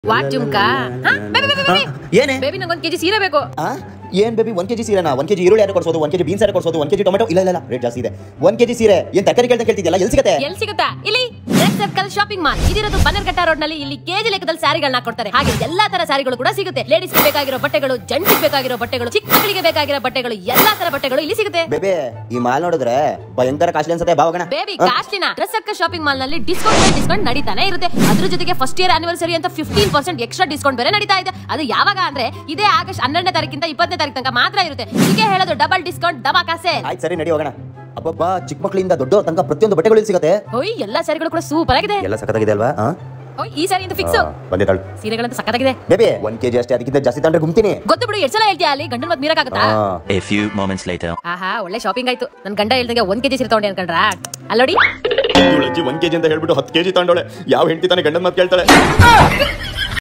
What jhumka ಏನೇ baby ನಂಗೊಂದ್ KG ಸೀರೆ ಬೇಕು ಆ? ಏನ್ ಬೇಬಿ ಒಂದ್ ಕೆಜಿ ಸೀರೆನಾ ಒಂದ್ ಕೆಜಿ ಈರುಳ್ಳಿ ಯಾರು ಕೊಡ್ಸೋದು ಒಂದ್ ಕೆಜಿ ಬೀನ್ಸ್ ಯಾರು ಕೊಡ್ಸೋದು ಒಂದ್ ಕೆಜಿ ಟೊಮೆಟೊ ಇಲ್ಲ ಇಲ್ಲ ಇಲ್ಲ ರೇಟ್ ಜಾಸ್ತಿ ಇದೆ ಒಂದ್ ಕೆಜಿ ಸೀರೆ ಏನ್ ತರಕಾರಿ ಕೇಳ್ತಾ ಕೇಳ್ತಿದ್ಯಲ್ಲ ಎಲ್ಲಿ ಸಿಗತ್ತೆ ಎಲ್ಲಿ ಸಿಗುತ್ತಾ ಇಲ್ಲಿ ರೆಡ್ ಸರ್ಕಲ್ ಶಾಪಿಂಗ್ ಮಾಲ್ ಇದಿರೋದು ಬನ್ನರ್ಘಟ್ಟ ರೋಡ್ ನಲ್ಲಿ ಇಲ್ಲಿ ಕೆಜಿ ಲೆಕ್ಕದಲ್ಲಿ ಸ್ಯಾರಿಗಳನ್ನ ಕೊಡ್ತಾರೆ ಹಾಗೆ ಎಲ್ಲಾ ತರ ಸ್ಯಾರಿಗಳು ಕೂಡ ಸಿಗುತ್ತೆ ಲೇಡೀಸ್ ಬೇಕಾಗಿರೋ ಬಟ್ಟೆಗಳು ಜೆಂಟ್ಸ್ ಬೇಕಾಗಿರೋ ಬಟ್ಟೆಗಳು ಚಿಕ್ಕ ಮಕ್ಕಳಿಗೆ ಬೇಕಾಗಿರೋ ಬಟ್ಟೆಗಳು ಎಲ್ಲಾ ತರ ಬಟ್ಟೆಗಳು ಇಲ್ಲಿ ಸಿಗುತ್ತೆ ಬೇಬಿ ಈ ಮಾಲ್ ನೋಡಿದ್ರೆ ಭಯಂಕರ ಕಾಸ್ಟ್ಲಿ ಅನ್ಸುತ್ತೆ ಬಾವಗಣ ಬೇಬಿ ಕಾಸ್ಟ್ಲಿನ ಡ್ರೆಸ್ ಸರ್ಕಲ್ ಶಾಪಿಂಗ್ ಮಾಲ್ ನಲ್ಲಿ ಡಿಸ್ಕೌಂಟ್ ಡಿಸ್ಕೌಂಟ್ ನಡೀತಾನೆ ಇರುತ್ತೆ ಅದ್ರ ಜೊತೆಗೆ ಫಸ್ಟ್ ಇಯರ್ ಆನಿವರ್ಸರಿ ಅಂತ ಫಿಫ್ಟೀನ್ ಪರ್ಸೆಂಟ್ ಎಕ್ಸ್ಟ್ರಾ ಡಿಸ್ಕೌಂಟ್ ಬೇರೆ ನಡೀತಾ ಇದೆ ಅದು ಯಾವಾಗ ಅಂದ್ರೆ ಇದೇ ಆಗಸ್ಟ್ ಹನ್ನೆರಡನೇ ತಾರೀಕಿಂದ ಇಪ್ಪತ್ತನೇ ತಾರೀಕು ತನಕ ಮಾತ್ರ ಇರುತ್ತೆ ಹೀಗೆ ಹೇಳೋದು ಡಬಲ್ ಡಿಸ್ಕೌಂಟ್ ದಬಾಕಾಸೆ ಆಯ್ತು ಸರಿ ನಡಿ ಹೋಗೋಣ ಅಬ್ಬಬ್ಬಾ ಚಿಕ್ಕ ಮಕ್ಕಳಿಂದ ದೊಡ್ಡ ತನಕ ಪ್ರತಿಯೊಂದು ಬಟ್ಟೆಗಳು ಇಲ್ಲಿ ಸಿಗತ್ತೆ ಓಯ್ ಎಲ್ಲಾ ಸ್ಯಾರಿಗಳು ಕೂಡ ಸೂಪರ್ ಆಗಿದೆ ಎಲ್ಲ ಸಖತ್ತಾಗಿದೆ ಅಲ್ವಾ ಆ? ಓಯ್ ಈ ಸ್ಯಾರಿ ಅಂತ ಫಿಕ್ಸ್ ಆ, ಬಂದೆ ತಾಳು ಸೀರೆಗಳಂತ ಸಖತ್ತಾಗಿದೆ ಬೇಬಿ ಒಂದ್ ಕೆಜಿ ಅಷ್ಟೇ ಅದಕ್ಕಿಂತ ಜಾಸ್ತಿ ತಂದ್ರೆ ಗುಮ್ತೀನಿ ಗೊತ್ತು ಬಿಡು ಎಷ್ಟ್ ಸಲ ಹೇಳ್ತೀಯ ಅಲ್ಲಿ ಗಂಡನ ಮತ್ ಮೀರಕ್ಕಾಗತ್ತಾ ಆ, A few moments later. ಆಹಾ ಒಳ್ಳೆ ಶಾಪಿಂಗ್ ಆಯ್ತು ನನ್ ಗಂಡ ಹೇಳ್ದಂಗೆ ಒಂದ್ ಕೆಜಿ ಸೀರೆ ತಗೊಂಡೆ ಅನ್ಕೊಂಡ್ರ ಅಲ್ಲೋಡಿ ಇವಳು ಅಜ್ಜಿ ಒಂದ್ ಕೆಜಿ ಅಂತ ಹೇಳ್ಬಿಟ್ಟು ಹತ್ತು ಕೆಜಿ ತಗೊಂಡೋಳೆ ಯಾವ ಹೆಂಡತಿ ತಾನೇ ಗಂಡನ ಮಾತು ಕೇಳ್ತಾಳೆ